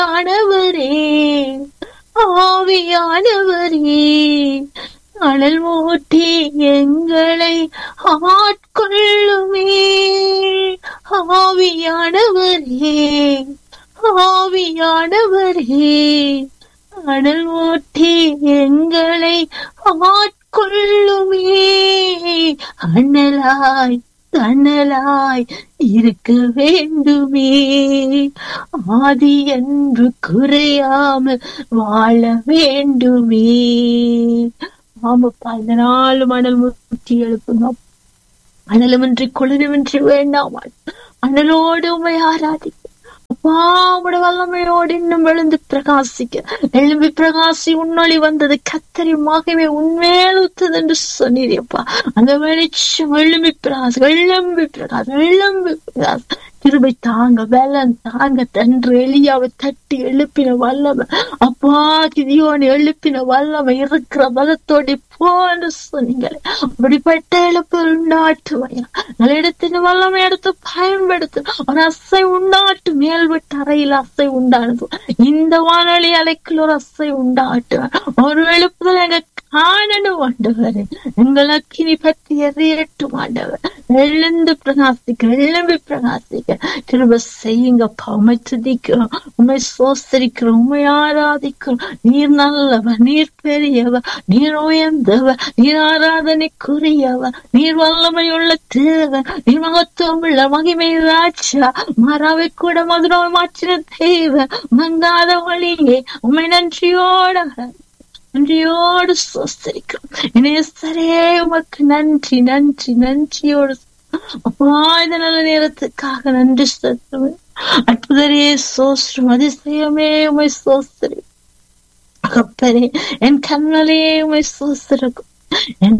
ஆவியானவரே ஆவியானவரே அனல் மூட்டி எங்களை ஆட்கொள்ளுமே ஆவியானவரே ஆவியானவரே அனல் மூட்டி எங்களை ஆட்கொள்ளுமே அண்ணலாய் தன்னலாய் இருக்க வேண்டுமே ஆதி என்று குறையாமல் வாழ வேண்டுமே ஆமாப்பா இந்த நாலு மணல் முற்றி எழுப்புங்க அனலுமின்றி குளிருமின்றி வேண்டாம் அனலோடு உண்மை ஆராதிக்க அப்பா உட வல்லமையோடு இன்னும் எழுந்து பிரகாசிக்க எழும்பி பிரகாசி உன்னொளி வந்தது கத்தரி மகிமை உண்மையழுத்தது என்று சொன்னீரியப்பா அந்த வெளிச்சம் எழும்பி பிரகாசம் எழும்பி பிரகாசம் எழும்பி பிரகாசம் கிருபை தாங்க பலன் தாங்க தன்று எளியாவை தட்டி எழுப்பின வல்லமை அப்பா கிதியோன் எழுப்பின வல்லமை இருக்கிற பலத்தோடி போன்னு சொன்னீங்களே அப்படிப்பட்ட எழுப்பு உண்டாட்டுவையா நல்ல இடத்தின் வல்லமை எடுத்து பயன்படுத்து ஒரு அசை உண்டாட்டு மேல் விட்டு அறையில் அசை உண்டானது இந்த வானொலி அலைக்குள் ஒரு அசை உண்டாட்டு ஒரு எழுப்புதல் எங்க காணணும் ஆண்டவர் எங்களுக்கு இனி பற்றி எறியட்டும் ஆண்டவர் எழுந்து பிரகாசிக்க எழும்பி பிரகாசிக்க திரும்ப செய்யுங்கப்பா உண்மை துதிக்கிறோம் உண்மை சோசரிக்கிறோம் உண்மை ஆராதிக்கிறோம் நீர் நல்லவர் நீர் பெரியவர் நீர் உயர்ந்தவர் நீர் ஆராதனைக்குரியவர் நீர் வல்லமையுள்ள தேவன் நீர் மகத்துவம் உள்ள மகிமை ராஜா மாறாவை கூட மதுரவை மாற்றின தேவன் மங்காத வழியே உண்மை நன்றியோட நன்றியோடு சோஸ்தரிக்கிறோம் இணையசரே உமக்கு நன்றி நன்றி நன்றியோடு அப்பா இந்த நல்ல நேரத்துக்காக நன்றி செலுத்துவேன் அற்புதரே சோஸ்திரம் அதிசயமே உமை சோஸ்திரி கப்பரே என் கண்ணலே உமை சோஸ்திரக்கும் என்